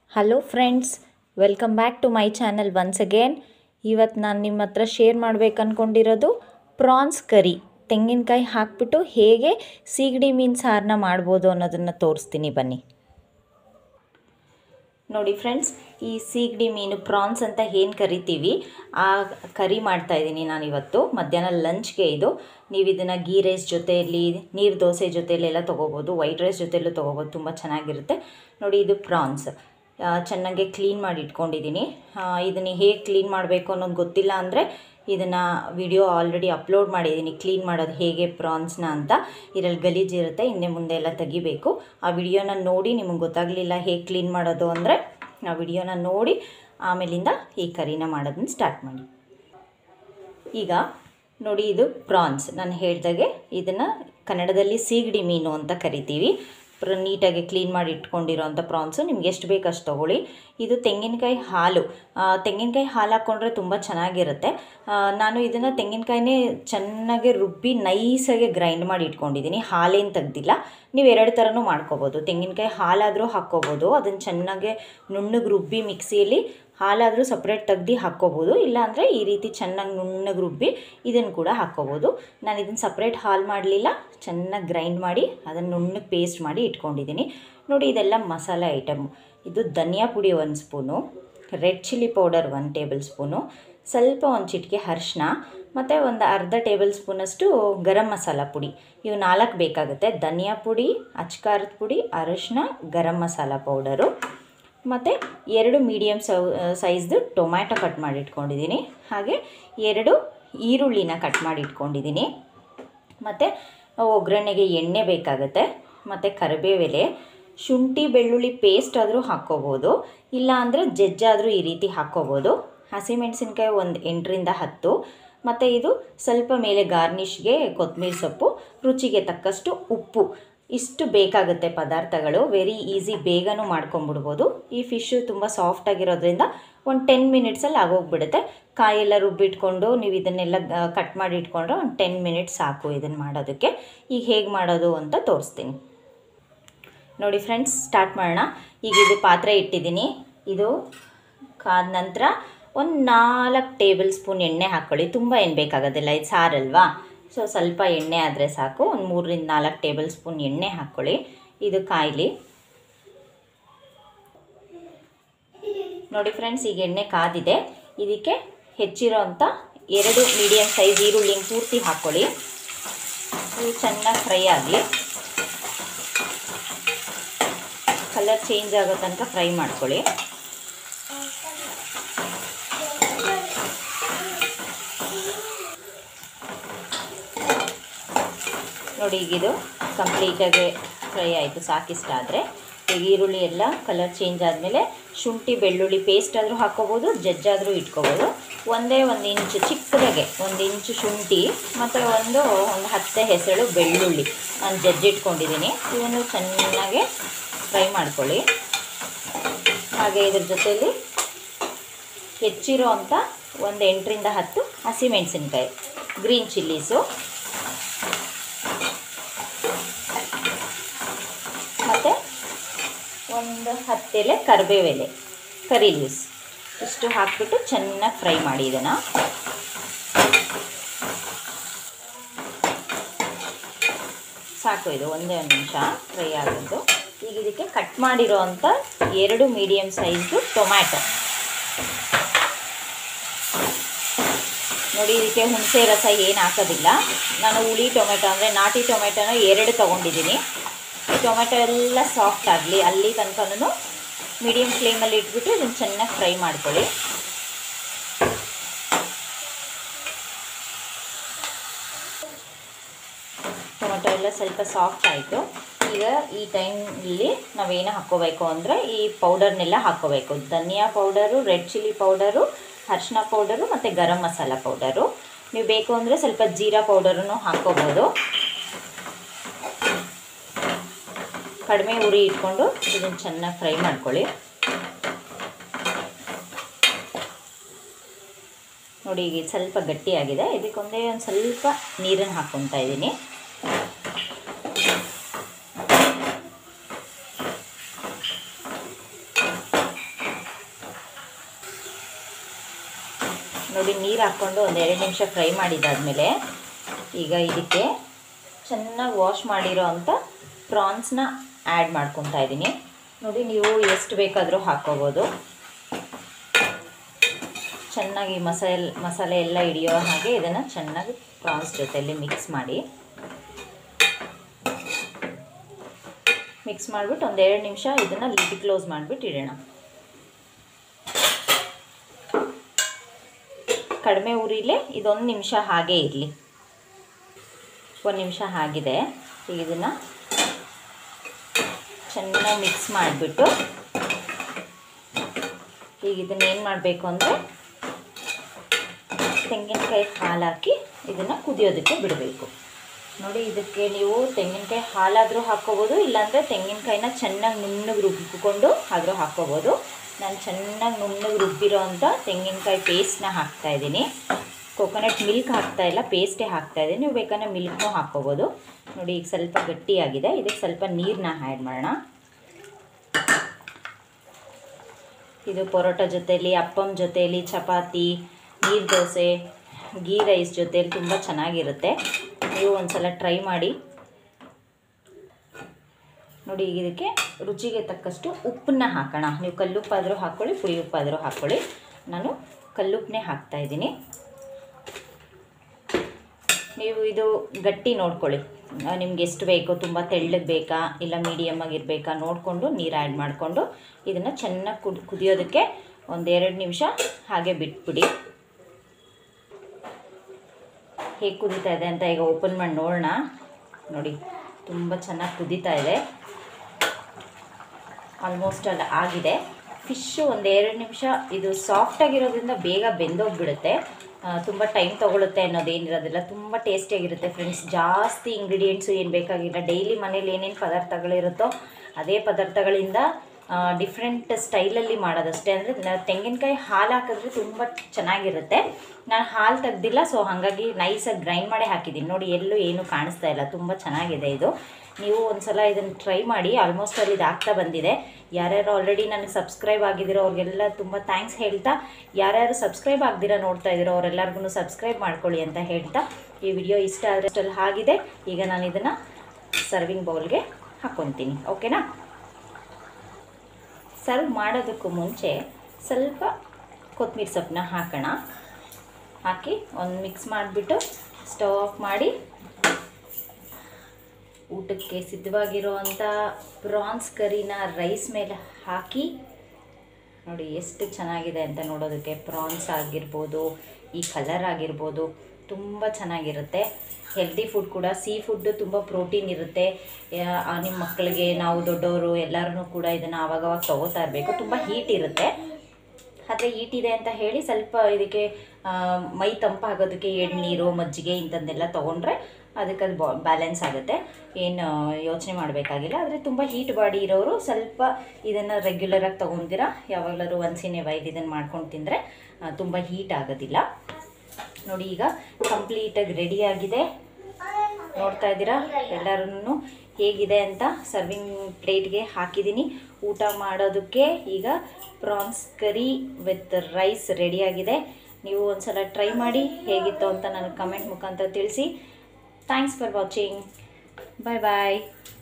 hello friends welcome back to my channel once again ಇವತ್ತು ನಾನು ನಿಮ್ಮ ಹತ್ರ ಶೇರ್ ಮಾಡ್ಬೇಕು ಅಂದ್ಕೊಂಡಿರೋದು ಪ್ರಾನ್ಸ್ ಕರಿ ತೆಂಗಿನಕಾಯಿ ಹಾಕ್ಬಿಟ್ಟು ಹೇಗೆ ಸೀಗಡಿ ಮೀನು ಸಾರನ್ನ ಮಾಡ್ಬೋದು ಅನ್ನೋದನ್ನು ತೋರಿಸ್ತೀನಿ ಬನ್ನಿ ನೋಡಿ ಫ್ರೆಂಡ್ಸ್ ಈ ಸೀಗಡಿ ಮೀನು ಪ್ರಾನ್ಸ್ ಅಂತ ಏನು ಕರಿತೀವಿ ಆ ಕರಿ ಮಾಡ್ತಾ ಇದ್ದೀನಿ ನಾನಿವತ್ತು ಮಧ್ಯಾಹ್ನ ಲಂಚ್ಗೆ ಇದು ನೀವು ಇದನ್ನು ಗೀ ರೈಸ್ ಜೊತೆಯಲ್ಲಿ ನೀರು ದೋಸೆ ಜೊತೆಯಲ್ಲೆಲ್ಲ ತೊಗೋಬೋದು ವೈಟ್ ರೈಸ್ ಜೊತೆಯಲ್ಲೂ ತೊಗೋಬೋದು ತುಂಬ ಚೆನ್ನಾಗಿರುತ್ತೆ ನೋಡಿ ಇದು ಪ್ರಾನ್ಸ್ ಚೆನ್ನಾಗಿ ಕ್ಲೀನ್ ಮಾಡಿ ಇಟ್ಕೊಂಡಿದ್ದೀನಿ ಇದನ್ನು ಹೇಗೆ ಕ್ಲೀನ್ ಮಾಡಬೇಕು ಅನ್ನೋದು ಗೊತ್ತಿಲ್ಲ ಅಂದರೆ ಇದನ್ನು ವಿಡಿಯೋ ಆಲ್ರೆಡಿ ಅಪ್ಲೋಡ್ ಮಾಡಿದ್ದೀನಿ ಕ್ಲೀನ್ ಮಾಡೋದು ಹೇಗೆ ಪ್ರಾನ್ಸ್ನ ಅಂತ ಇದರಲ್ಲಿ ಗಲೀಜಿರುತ್ತೆ ಹಿಂದೆ ಮುಂದೆ ಎಲ್ಲ ತೆಗಿಬೇಕು ಆ ವಿಡಿಯೋನ ನೋಡಿ ನಿಮಗೆ ಗೊತ್ತಾಗಲಿಲ್ಲ ಹೇಗೆ ಕ್ಲೀನ್ ಮಾಡೋದು ಅಂದರೆ ಆ ವಿಡಿಯೋನ ನೋಡಿ ಆಮೇಲಿಂದ ಈ ಕರಿನ ಮಾಡೋದನ್ನ ಸ್ಟಾರ್ಟ್ ಮಾಡಿ ಈಗ ನೋಡಿ ಇದು ಪ್ರಾನ್ಸ್ ನಾನು ಹೇಳ್ದಾಗೆ ಇದನ್ನು ಕನ್ನಡದಲ್ಲಿ ಸೀಗಡಿ ಮೀನು ಅಂತ ಕರಿತೀವಿ ಪ್ರ ನೀಟಾಗಿ ಕ್ಲೀನ್ ಮಾಡಿ ಇಟ್ಕೊಂಡಿರೋಂಥ ಪ್ರಾನ್ಸು ನಿಮ್ಗೆ ಎಷ್ಟು ಬೇಕು ಅಷ್ಟು ತೊಗೊಳ್ಳಿ ಇದು ತೆಂಗಿನಕಾಯಿ ಹಾಲು ತೆಂಗಿನಕಾಯಿ ಹಾಲು ಹಾಕ್ಕೊಂಡ್ರೆ ತುಂಬ ಚೆನ್ನಾಗಿರುತ್ತೆ ನಾನು ಇದನ್ನು ತೆಂಗಿನಕಾಯಿನೇ ಚೆನ್ನಾಗಿ ರುಬ್ಬಿ ನೈಸಾಗಿ ಗ್ರೈಂಡ್ ಮಾಡಿ ಇಟ್ಕೊಂಡಿದ್ದೀನಿ ಹಾಲೇನು ತೆಗ್ದಿಲ್ಲ ನೀವು ಎರಡು ಥರನೂ ಮಾಡ್ಕೋಬೋದು ತೆಂಗಿನಕಾಯಿ ಹಾಲಾದರೂ ಹಾಕ್ಕೋಬೋದು ಅದನ್ನು ಚೆನ್ನಾಗಿ ನುಣ್ಣಗೆ ರುಬ್ಬಿ ಮಿಕ್ಸಿಯಲ್ಲಿ ಹಾಲಾದರೂ ಸಪ್ರೇಟ್ ತೆಗ್ದು ಹಾಕ್ಕೋಬೋದು ಇಲ್ಲಾಂದರೆ ಈ ರೀತಿ ಚೆನ್ನಾಗಿ ನುಣ್ಣಗೆ ರುಬ್ಬಿ ಇದನ್ನು ಕೂಡ ಹಾಕ್ಕೋಬೋದು ನಾನು ಇದನ್ನು ಸಪ್ರೇಟ್ ಹಾಲು ಮಾಡಲಿಲ್ಲ ಚೆನ್ನಾಗಿ ಗ್ರೈಂಡ್ ಮಾಡಿ ಅದನ್ನು ನುಣ್ಣಗೆ ಪೇಸ್ಟ್ ಮಾಡಿ ಇಟ್ಕೊಂಡಿದ್ದೀನಿ ನೋಡಿ ಇದೆಲ್ಲ ಮಸಾಲೆ ಐಟಮು ಇದು ಧನಿಯಾ ಪುಡಿ ಒಂದು spoon red chilli powder one tablespoon ಸ್ವಲ್ಪ ಒಂದು ಚಿಟಿಕೆ ಅರಿಶಿನ ಮತ್ತು ಒಂದು ಅರ್ಧ ಟೇಬಲ್ ಸ್ಪೂನಷ್ಟು ಗರಂ ಮಸಾಲ ಪುಡಿ ಇವು ನಾಲ್ಕು ಬೇಕಾಗುತ್ತೆ ಧನಿಯಾ ಪುಡಿ ಅಚ್ಕಾರದ ಪುಡಿ ಅರಿಶಿನ ಗರಂ ಮಸಾಲ ಪೌಡರು ಮತ್ತು ಎರಡು ಮೀಡಿಯಮ್ ಸೌ ಸೈಜ್ದು ಟೊಮ್ಯಾಟೊ ಕಟ್ ಮಾಡಿ ಇಟ್ಕೊಂಡಿದ್ದೀನಿ ಹಾಗೆ ಎರಡು ಈರುಳ್ಳಿನ ಕಟ್ ಮಾಡಿ ಇಟ್ಕೊಂಡಿದ್ದೀನಿ ಮತ್ತು ಒಗ್ಗರಣೆಗೆ ಎಣ್ಣೆ ಬೇಕಾಗುತ್ತೆ ಮತ್ತು ಕರಿಬೇವೆಲೆ ಶುಂಠಿ ಬೆಳ್ಳುಳ್ಳಿ ಪೇಸ್ಟ್ ಆದರೂ ಹಾಕ್ಕೋಬೋದು ಇಲ್ಲ ಅಂದರೆ ಜಜ್ಜಾದರೂ ಈ ರೀತಿ ಹಾಕ್ಕೋಬೋದು ಹಸಿಮೆಣಸಿನ್ಕಾಯಿ ಒಂದು ಎಂಟರಿಂದ ಹತ್ತು ಮತ್ತು ಇದು ಸ್ವಲ್ಪ ಮೇಲೆ ಗಾರ್ನಿಷ್ಗೆ ಕೊತ್ತಂಬರಿ ಸೊಪ್ಪು ರುಚಿಗೆ ತಕ್ಕಷ್ಟು ಉಪ್ಪು ಇಷ್ಟು ಬೇಕಾಗುತ್ತೆ ಪದಾರ್ಥಗಳು ವೆರಿ ಈಸಿ ಬೇಗನೂ ಮಾಡ್ಕೊಂಬಿಡ್ಬೋದು ಈ ಫಿಶ್ಶು ತುಂಬ ಸಾಫ್ಟಾಗಿರೋದ್ರಿಂದ ಒಂದು ಟೆನ್ ಮಿನಿಟ್ಸಲ್ಲಿ ಆಗೋಗ್ಬಿಡುತ್ತೆ ಕಾಯೆಲ್ಲ ರುಬ್ಬಿಟ್ಕೊಂಡು ನೀವು ಇದನ್ನೆಲ್ಲ ಕಟ್ ಮಾಡಿ ಇಟ್ಕೊಂಡ್ರೆ ಒಂದು ಟೆನ್ ಮಿನಿಟ್ಸ್ ಸಾಕು ಇದನ್ನು ಮಾಡೋದಕ್ಕೆ ಈಗ ಹೇಗೆ ಮಾಡೋದು ಅಂತ ತೋರಿಸ್ತೀನಿ ನೋಡಿ ಫ್ರೆಂಡ್ಸ್ ಸ್ಟಾರ್ಟ್ ಮಾಡೋಣ ಈಗ ಇದು ಪಾತ್ರೆ ಇಟ್ಟಿದ್ದೀನಿ ಇದು ಕಾದ ನಂತರ ಒಂದು ನಾಲ್ಕು ಟೇಬಲ್ ಸ್ಪೂನ್ ಎಣ್ಣೆ ಹಾಕ್ಕೊಳ್ಳಿ ತುಂಬ ಎಣ್ಣೆ ಬೇಕಾಗೋದಿಲ್ಲ ಇದು ಸಾರಲ್ವಾ ಸೊ ಸ್ವಲ್ಪ ಎಣ್ಣೆ ಆದರೆ ಸಾಕು ಒಂದು ಮೂರರಿಂದ ನಾಲ್ಕು ಟೇಬಲ್ ಸ್ಪೂನ್ ಎಣ್ಣೆ ಹಾಕ್ಕೊಳ್ಳಿ ಇದು ಕಾಯಲಿ ನೋಡಿ ಫ್ರೆಂಡ್ಸ್ ಈಗ ಎಣ್ಣೆ ಕಾದಿದೆ ಇದಕ್ಕೆ ಹೆಚ್ಚಿರೋ ಅಂಥ ಎರಡು ಮೀಡಿಯಮ್ ಸೈಜ್ ಈರುಳ್ಳಿನ ಪೂರ್ತಿ ಹಾಕ್ಕೊಳ್ಳಿ ಇದು ಚೆನ್ನಾಗಿ ಫ್ರೈ ಆಗಲಿ ಕಲರ್ ಚೇಂಜ್ ಆಗೋ ತನಕ ಫ್ರೈ ಮಾಡ್ಕೊಳ್ಳಿ ನೋಡಿ ಈಗಿದು ಕಂಪ್ಲೀಟಾಗಿ ಫ್ರೈ ಆಯಿತು ಸಾಕಿಷ್ಟ ಆದರೆ ಈಗ ಈರುಳ್ಳಿ ಎಲ್ಲ ಕಲರ್ ಚೇಂಜ್ ಆದಮೇಲೆ ಶುಂಠಿ ಬೆಳ್ಳುಳ್ಳಿ ಪೇಸ್ಟ್ ಆದರೂ ಹಾಕ್ಕೋಬೋದು ಜಜ್ಜಾದರೂ ಇಟ್ಕೋಬೋದು ಒಂದೇ ಒಂದು ಇಂಚು ಚಿಕ್ಕದಾಗೆ ಒಂದು ಇಂಚು ಶುಂಠಿ ಮತ್ತು ಒಂದು ಒಂದು ಹತ್ತೆ ಹೆಸರು ಬೆಳ್ಳುಳ್ಳಿ ನಾನು ಜಜ್ಜಿಟ್ಕೊಂಡಿದ್ದೀನಿ ಇದನ್ನು ಚೆನ್ನಾಗಿ ಫ್ರೈ ಮಾಡ್ಕೊಳ್ಳಿ ಹಾಗೆ ಇದ್ರ ಜೊತೆಯಲ್ಲಿ ಹೆಚ್ಚಿರೋ ಅಂಥ ಒಂದು ಎಂಟರಿಂದ ಹತ್ತು ಹಸಿಮೆಣಸಿನ್ಕಾಯಿ ಗ್ರೀನ್ ಚಿಲ್ಲೀಸು ಮತ್ತು ಒಂದು ಹತ್ತೆಲೆ ಕರಿಬೇವೆಲೆ ಕರಿ ಲೀವ್ಸ್ ಇಷ್ಟು ಹಾಕ್ಬಿಟ್ಟು ಚೆನ್ನಾಗಿ ಫ್ರೈ ಮಾಡಿ ಇದನ್ನು ಸಾಕು ಇದು ಒಂದೇ ಒಂದು ನಿಮಿಷ ಫ್ರೈ ಆಗಿದ್ದು ಈಗ ಇದಕ್ಕೆ ಕಟ್ ಮಾಡಿರೋ ಅಂಥ ಎರಡು ಮೀಡಿಯಮ್ ಸೈಜ್ದು ಟೊಮ್ಯಾಟೊ ನೋಡಿ ಇದಕ್ಕೆ ಹುಣಸೆ ರಸ ಏನು ಹಾಕೋದಿಲ್ಲ ನಾನು ಹುಳಿ ಟೊಮೆಟೊ ಅಂದರೆ ನಾಟಿ ಟೊಮೆಟೊನ ಎರಡು ತೊಗೊಂಡಿದ್ದೀನಿ ಈ ಟೊಮೆಟೊ ಎಲ್ಲ ಸಾಫ್ಟ್ ಆಗಲಿ ಅಲ್ಲಿ ತನಕನೂ ಮೀಡಿಯಮ್ ಫ್ಲೇಮಲ್ಲಿ ಇಟ್ಬಿಟ್ಟು ಇದನ್ನು ಚೆನ್ನಾಗಿ ಫ್ರೈ ಮಾಡ್ಕೊಳ್ಳಿ ಟೊಮೆಟೊ ಎಲ್ಲ ಸ್ವಲ್ಪ ಸಾಫ್ಟ್ ಆಯಿತು ಈಗ ಈ ಟೈಮಲ್ಲಿ ನಾವೇನು ಹಾಕ್ಕೋಬೇಕು ಅಂದರೆ ಈ ಪೌಡರ್ನೆಲ್ಲ ಹಾಕ್ಕೋಬೇಕು ಧನಿಯಾ ಪೌಡರು ರೆಡ್ ಚಿಲ್ಲಿ ಪೌಡರು ಅರಿಶಿನ ಪೌಡರು ಮತ್ತು ಗರಂ ಮಸಾಲ ಪೌಡರು ನೀವು ಬೇಕು ಅಂದರೆ ಸ್ವಲ್ಪ ಜೀರಾ ಪೌಡರನ್ನು ಹಾಕ್ಕೋಬೋದು ಕಡಿಮೆ ಉರಿ ಇಟ್ಕೊಂಡು ಇದನ್ನು ಚೆನ್ನಾಗಿ ಫ್ರೈ ಮಾಡ್ಕೊಳ್ಳಿ ನೋಡಿ ಈಗ ಸ್ವಲ್ಪ ಗಟ್ಟಿಯಾಗಿದೆ ಇದಕ್ಕೊಂದೇ ಒಂದು ಸ್ವಲ್ಪ ನೀರನ್ನು ಹಾಕ್ಕೊತಾ ಇದ್ದೀನಿ ನೋಡಿ ನೀರು ಹಾಕ್ಕೊಂಡು ಒಂದು ಎರಡು ನಿಮಿಷ ಫ್ರೈ ಮಾಡಿದ್ದಾದಮೇಲೆ ಈಗ ಇದಕ್ಕೆ ಚೆನ್ನಾಗಿ ವಾಶ್ ಮಾಡಿರೋ ಅಂಥ ಪ್ರಾನ್ಸ್ನ ಆ್ಯಡ್ ಮಾಡ್ಕೊತಾ ಇದ್ದೀನಿ ನೋಡಿ ನೀವು ಎಷ್ಟು ಬೇಕಾದರೂ ಹಾಕ್ಕೋಬೋದು ಚೆನ್ನಾಗಿ ಮಸಾಲೆ ಮಸಾಲೆ ಎಲ್ಲ ಹಿಡಿಯೋ ಹಾಗೆ ಇದನ್ನು ಚೆನ್ನಾಗಿ ಪ್ರಾನ್ಸ್ ಜೊತೆಯಲ್ಲಿ ಮಿಕ್ಸ್ ಮಾಡಿ ಮಿಕ್ಸ್ ಮಾಡಿಬಿಟ್ಟು ಒಂದು ಎರಡು ನಿಮಿಷ ಇದನ್ನು ಲಿಡ್ ಕ್ಲೋಸ್ ಮಾಡಿಬಿಟ್ಟು ಇಡೋಣ ಕಡಿಮೆ ಉರಿಲೇ ಇದೊಂದು ನಿಮಿಷ ಹಾಗೇ ಇರಲಿ ಒಂದು ನಿಮಿಷ ಆಗಿದೆ ಈಗ ಇದನ್ನು ಚೆನ್ನಾಗಿ ಮಿಕ್ಸ್ ಮಾಡಿಬಿಟ್ಟು ಈಗ ಇದನ್ನು ಏನು ಮಾಡಬೇಕು ಅಂದರೆ ತೆಂಗಿನಕಾಯಿ ಹಾಲು ಹಾಕಿ ಇದನ್ನು ಕುದಿಯೋದಕ್ಕೆ ಬಿಡಬೇಕು ನೋಡಿ ಇದಕ್ಕೆ ನೀವು ತೆಂಗಿನಕಾಯಿ ಹಾಲಾದರೂ ಹಾಕ್ಕೋಬೋದು ಇಲ್ಲಾಂದರೆ ತೆಂಗಿನಕಾಯಿನ ಚೆನ್ನಾಗಿ ನುಣ್ಣಗೆ ರುಬ್ಬಿಕೊಂಡು ಆದರೂ ಹಾಕ್ಕೋಬೋದು ನಾನು ಚೆನ್ನಾಗಿ ನುಣ್ಣಗೆ ರುಬ್ಬಿರೋ ಅಂಥ ತೆಂಗಿನಕಾಯಿ ಪೇಸ್ಟ್ನ ಹಾಕ್ತಾಯಿದ್ದೀನಿ ಕೊಕೊನಟ್ ಮಿಲ್ಕ್ ಹಾಕ್ತಾ ಇಲ್ಲ ಪೇಸ್ಟೇ ಹಾಕ್ತಾ ಇದ್ದೀನಿ ನೀವು ಬೇಕಂದ್ರೆ ಮಿಲ್ಕ್ನೂ ಹಾಕ್ಕೋಬೋದು ನೋಡಿ ಈಗ ಸ್ವಲ್ಪ ಗಟ್ಟಿಯಾಗಿದೆ ಇದಕ್ಕೆ ಸ್ವಲ್ಪ ನೀರನ್ನ ಆ್ಯಡ್ ಮಾಡೋಣ ಇದು ಪರೋಟ ಜೊತೆಯಲ್ಲಿ ಅಪ್ಪಮ್ ಜೊತೆಯಲ್ಲಿ ಚಪಾತಿ ನೀರು ದೋಸೆ ಗೀ ರೈಸ್ ಜೊತೆಯಲ್ಲಿ ತುಂಬ ಚೆನ್ನಾಗಿರುತ್ತೆ ನೀವು ಒಂದ್ಸಲ ಟ್ರೈ ಮಾಡಿ ನೋಡಿ ಈಗ ಇದಕ್ಕೆ ರುಚಿಗೆ ತಕ್ಕಷ್ಟು ಉಪ್ಪನ್ನ ಹಾಕೋಣ ನೀವು ಕಲ್ಲುಪ್ಪಾದರೂ ಹಾಕ್ಕೊಳ್ಳಿ ಪುಳಿ ಉಪ್ಪಾದರೂ ಹಾಕ್ಕೊಳ್ಳಿ ನಾನು ಕಲ್ಲುಪ್ಪನ್ನೇ ಹಾಕ್ತಾ ಇದ್ದೀನಿ ನೀವು ಇದು ಗಟ್ಟಿ ನೋಡ್ಕೊಳ್ಳಿ ನಿಮ್ಗೆ ಎಷ್ಟು ಬೇಕೋ ತುಂಬ ತೆಳ್ಳಗೆ ಬೇಕಾ ಇಲ್ಲ ಮೀಡಿಯಮ್ ಆಗಿರಬೇಕಾ ನೋಡಿಕೊಂಡು ನೀರು ಆ್ಯಡ್ ಮಾಡಿಕೊಂಡು ಇದನ್ನು ಚೆನ್ನಾಗಿ ಕುದ್ ಕುದಿಯೋದಕ್ಕೆ ಒಂದೆರಡು ನಿಮಿಷ ಹಾಗೆ ಬಿಟ್ಬಿಡಿ ಹೇಗೆ ಕುದೀತಾ ಇದೆ ಅಂತ ಈಗ ಓಪನ್ ಮಾಡಿ ನೋಡೋಣ ನೋಡಿ ತುಂಬ ಚೆನ್ನಾಗಿ ಕುದೀತಾ ಇದೆ ಆಲ್ಮೋಸ್ಟ್ ಅಲ್ಲಿ ಆಗಿದೆ ಫಿಶ್ಶು ಒಂದು ಎರಡು ನಿಮಿಷ ಇದು ಸಾಫ್ಟಾಗಿರೋದ್ರಿಂದ ಬೇಗ ಬೆಂದೋಗ್ಬಿಡುತ್ತೆ ತುಂಬ ಟೈಮ್ ತೊಗೊಳುತ್ತೆ ಅನ್ನೋದೇನಿರೋದಿಲ್ಲ ತುಂಬ ಟೇಸ್ಟಿಯಾಗಿರುತ್ತೆ ಫ್ರೆಂಡ್ಸ್ ಜಾಸ್ತಿ ಇಂಗ್ರೀಡಿಯೆಂಟ್ಸು ಏನು ಬೇಕಾಗಿಲ್ಲ ಡೈಲಿ ಮನೇಲಿ ಏನೇನು ಪದಾರ್ಥಗಳಿರುತ್ತೋ ಅದೇ ಪದಾರ್ಥಗಳಿಂದ ಡಿಫ್ರೆಂಟ್ ಸ್ಟೈಲಲ್ಲಿ ಮಾಡೋದಷ್ಟೇ ಅಂದರೆ ತೆಂಗಿನಕಾಯಿ ಹಾಲು ಹಾಕಿದ್ರೆ ತುಂಬ ಚೆನ್ನಾಗಿರುತ್ತೆ ನಾನು ಹಾಲು ತೆಗ್ದಿಲ್ಲ ಸೊ ಹಾಗಾಗಿ ನೈಸಾಗಿ ಗ್ರೈಂಡ್ ಮಾಡೇ ಹಾಕಿದ್ದೀನಿ ನೋಡಿ ಎಲ್ಲೂ ಏನೂ ಕಾಣಿಸ್ತಾ ಇಲ್ಲ ತುಂಬ ಚೆನ್ನಾಗಿದೆ ಇದು ನೀವು ಒಂದು ಸಲ ಇದನ್ನು ಟ್ರೈ ಮಾಡಿ ಆಲ್ಮೋಸ್ಟ್ ಅಲ್ಲಿ ಇದು ಆಗ್ತಾ ಬಂದಿದೆ ಯಾರ್ಯಾರು ಆಲ್ರೆಡಿ ನನಗೆ ಸಬ್ಸ್ಕ್ರೈಬ್ ಆಗಿದ್ದೀರೋ ಅವ್ರಿಗೆಲ್ಲ ತುಂಬ ಥ್ಯಾಂಕ್ಸ್ ಹೇಳ್ತಾ ಯಾರ್ಯಾರು ಸಬ್ಸ್ಕ್ರೈಬ್ ಆಗ್ದಿರ ನೋಡ್ತಾ ಇದ್ದೀರೋ ಅವರೆಲ್ಲರಿಗೂ ಸಬ್ಸ್ಕ್ರೈಬ್ ಮಾಡ್ಕೊಳ್ಳಿ ಅಂತ ಹೇಳ್ತಾ ಈ ವಿಡಿಯೋ ಇಷ್ಟ ಆದರೆ ಅಷ್ಟಲ್ಲಿ ಆಗಿದೆ ಈಗ ನಾನು ಇದನ್ನು ಸರ್ವಿಂಗ್ ಬೌಲ್ಗೆ ಹಾಕ್ಕೊತೀನಿ ಓಕೆನಾ ಸರ್ವ್ ಮಾಡೋದಕ್ಕೂ ಮುಂಚೆ ಸ್ವಲ್ಪ ಕೊತ್ತಂಬರಿ ಸೊಪ್ಪನ್ನ ಹಾಕೋಣ ಹಾಕಿ ಒಂದು ಮಿಕ್ಸ್ ಮಾಡಿಬಿಟ್ಟು ಸ್ಟವ್ ಆಫ್ ಮಾಡಿ ಊಟಕ್ಕೆ ಸಿದ್ಧವಾಗಿರುವಂಥ ಪ್ರಾನ್ಸ್ ಕರಿನ ರೈಸ್ ಮೇಲೆ ಹಾಕಿ ನೋಡಿ ಎಷ್ಟು ಚೆನ್ನಾಗಿದೆ ಅಂತ ನೋಡೋದಕ್ಕೆ ಪ್ರಾನ್ಸ್ ಆಗಿರ್ಬೋದು ಈ ಕಲರ್ ಆಗಿರ್ಬೋದು ತುಂಬ ಚೆನ್ನಾಗಿರುತ್ತೆ ಹೆಲ್ದಿ ಫುಡ್ ಕೂಡ ಸೀ ಫುಡ್ಡು ತುಂಬ ಪ್ರೋಟೀನ್ ಇರುತ್ತೆ ಯಾ- ಆ, ನಿಮ್ಮ ಮಕ್ಕಳಿಗೆ ನಾವು ದೊಡ್ಡವರು ಎಲ್ಲರೂ ಕೂಡ ಇದನ್ನು ಆವಾಗವಾಗ ತೊಗೋತಾ ಇರಬೇಕು ತುಂಬ ಹೀಟ್ ಇರುತ್ತೆ ಆದರೆ ಹೀಟ್ ಇದೆ ಅಂತ ಹೇಳಿ ಸ್ವಲ್ಪ ಇದಕ್ಕೆ ಆ, ಮೈ ತಂಪಾಗೋದಕ್ಕೆ ಎಳ್ನೀರು ಮಜ್ಜಿಗೆ ಇಂಥದ್ದೆಲ್ಲ ತೊಗೊಂಡ್ರೆ ಅದಕ್ಕೆ ಅದು ಬಾ ಬ್ಯಾಲೆನ್ಸ್ ಆಗುತ್ತೆ ಏನು ಯೋಚನೆ ಮಾಡಬೇಕಾಗಿಲ್ಲ ಆದರೆ ತುಂಬ ಹೀಟ್ ಬಾಡಿ ಇರೋರು ಸ್ವಲ್ಪ ಇದನ್ನು ರೆಗ್ಯುಲರಾಗಿ ತೊಗೊತೀರ ಯಾವಾಗಲಾದ್ರು ಒನ್ಸ್ ಇನ್ ಎ ವೈಲ್ ಇದನ್ನು ಮಾಡ್ಕೊಂಡು ತಿಂದರೆ ತುಂಬ ಹೀಟ್ ಆಗೋದಿಲ್ಲ ನೋಡಿ ಈಗ ಕಂಪ್ಲೀಟಾಗಿ ರೆಡಿಯಾಗಿದೆ ನೋಡ್ತಾ ಇದ್ದೀರಾ ಎಲ್ಲರೂ ಹೇಗಿದೆ ಅಂತ ಸರ್ವಿಂಗ್ ಪ್ಲೇಟ್ಗೆ ಹಾಕಿದ್ದೀನಿ ಊಟ ಮಾಡೋದಕ್ಕೆ ಈಗ ಪ್ರಾನ್ಸ್ ಕರಿ ವಿತ್ ರೈಸ್ ರೆಡಿಯಾಗಿದೆ ನೀವು ಒಂದ್ಸಲ ಟ್ರೈ ಮಾಡಿ ಹೇಗಿತ್ತು ಅಂತ ನನಗೆ ಕಮೆಂಟ್ ಮುಖಾಂತರ ತಿಳಿಸಿ thanks for watching bye bye